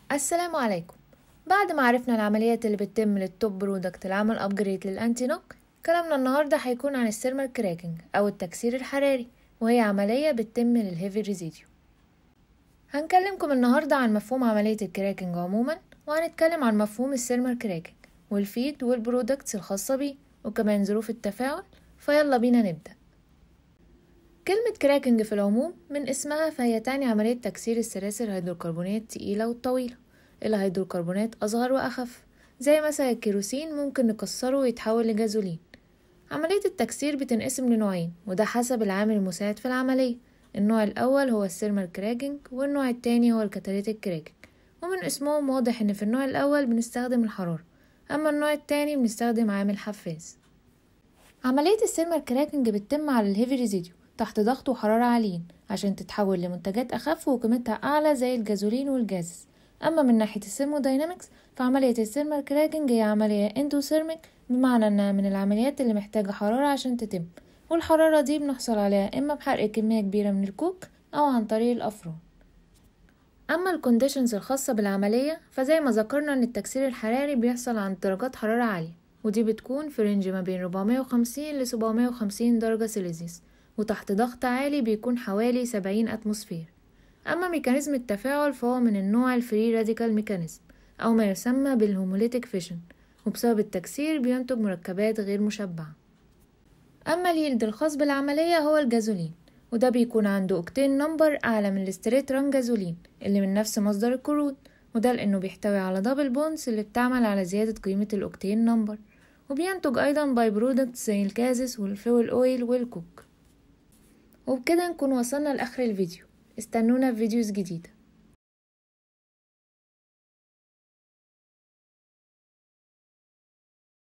السلام عليكم بعد ما عرفنا العمليات اللي بتتم للتوب برودكت العمل ابجريد للانتي نوك كلامنا النهاردة هيكون عن السيرمال كراكنج او التكسير الحراري وهي عملية بتتم للهيفي ريزيديو هنكلمكم النهاردة عن مفهوم عملية الكراكنج عموما وهنتكلم عن مفهوم السيرمال كراكنج والفيد والبرودكتس الخاصة بيه وكمان ظروف التفاعل فيلا بينا نبدأ كلمة كراكنج في العموم من اسمها فهي تعني عملية تكسير السلاسل الهيدروكربونات التقيلة والطويلة الهيدروكربونات أصغر وأخف زي مثلا الكيروسين ممكن نكسره ويتحول لجازولين عملية التكسير بتنقسم لنوعين وده حسب العامل المساعد في العملية النوع الأول هو السيرمال كراكنج والنوع التاني هو الكاتاليتيك كراكنج ومن اسمهم واضح إن في النوع الأول بنستخدم الحرارة أما النوع التاني بنستخدم عامل حفاز عملية السيرمال كراكنج بتتم على الهيفي ريزيديو تحت ضغط وحرارة عاليين عشان تتحول لمنتجات أخف وقيمتها أعلى زي الجازولين والجاز أما من ناحية السيرموداينامكس فعملية السيرمال كراكنج هي عملية اندوثيرميك بمعنى إنها من العمليات اللي محتاجة حرارة عشان تتم والحرارة دي بنحصل عليها إما بحرق كمية كبيرة من الكوك أو عن طريق الأفران أما الكونديشنز الخاصة بالعملية فزي ما ذكرنا إن التكسير الحراري بيحصل عند درجات حرارة عالية ودي بتكون في رينج ما بين 450 ل 750 درجة سيليزيوس وتحت ضغط عالي بيكون حوالي 70 أتموسفير أما ميكانيزم التفاعل فهو من النوع الفري راديكال ميكانيزم أو ما يسمى بالهوموليتيك فيشن وبسبب التكسير بينتج مركبات غير مشبعة أما اليلد الخاص بالعملية هو الجازولين وده بيكون عنده أوكتين نمبر أعلى من الستريت ران جازولين اللي من نفس مصدر الكرود وده لأنه بيحتوي على دبل بونز اللي بتعمل على زيادة قيمة الأوكتين نمبر وبينتج أيضا باي برودكت زي الكازس والفيول أويل والكوك وبكده نكون وصلنا لآخر الفيديو استنونا في فيديوز جديدة